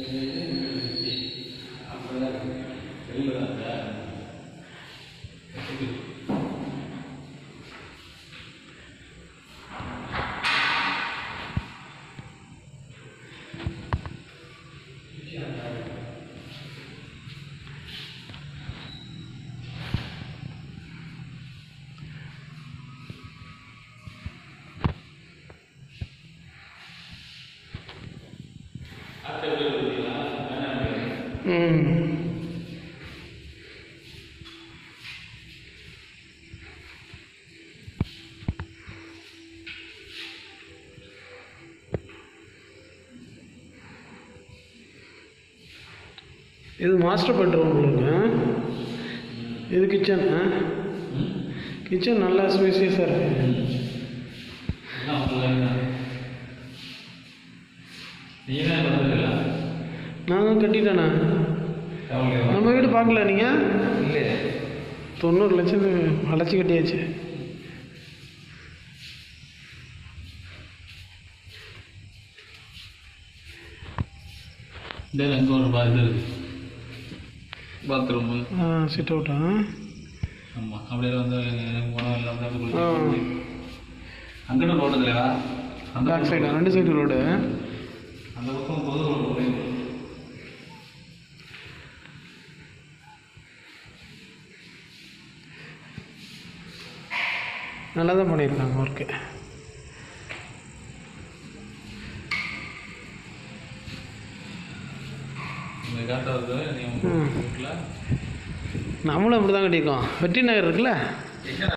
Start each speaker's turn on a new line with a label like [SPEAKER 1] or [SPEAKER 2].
[SPEAKER 1] ம் இது master bedroom உங்களுக்கு இது கிச்சன் கிச்சன் நல்லா ஸ்பேசியஸாக இருக்கு நான் கட்டிட்டேண்ணா நம்ம வீடு பார்க்கல நீங்கள்
[SPEAKER 2] இல்லை
[SPEAKER 1] தொண்ணூறு லட்சம் அழைச்சி கட்டியாச்சு
[SPEAKER 2] இந்த அங்கே ஒரு பா இது இருக்கு பாத்ரூமு
[SPEAKER 1] சிட் அவுட்டா
[SPEAKER 2] ஆமாம் அப்படியே வந்து உணவு இல்லாமல் வந்து
[SPEAKER 1] ஆ.
[SPEAKER 2] குளிச்சு அங்கிட்ட ரோடு இல்லையா அந்த
[SPEAKER 1] பேக் சைடு ரெண்டு சைடு ரோடு
[SPEAKER 2] அந்த பக்கம் பொது ரோடு போய்
[SPEAKER 1] நல்லா தான் பண்ணியிருக்காங்க ஒர்க்கு
[SPEAKER 2] இந்த காட்டுறது நீ
[SPEAKER 1] ம்.
[SPEAKER 2] வீட்டில்
[SPEAKER 1] நம்மளும் அப்படி தான் கட்டியிருக்கோம் வெற்றி நகர் இருக்குல்ல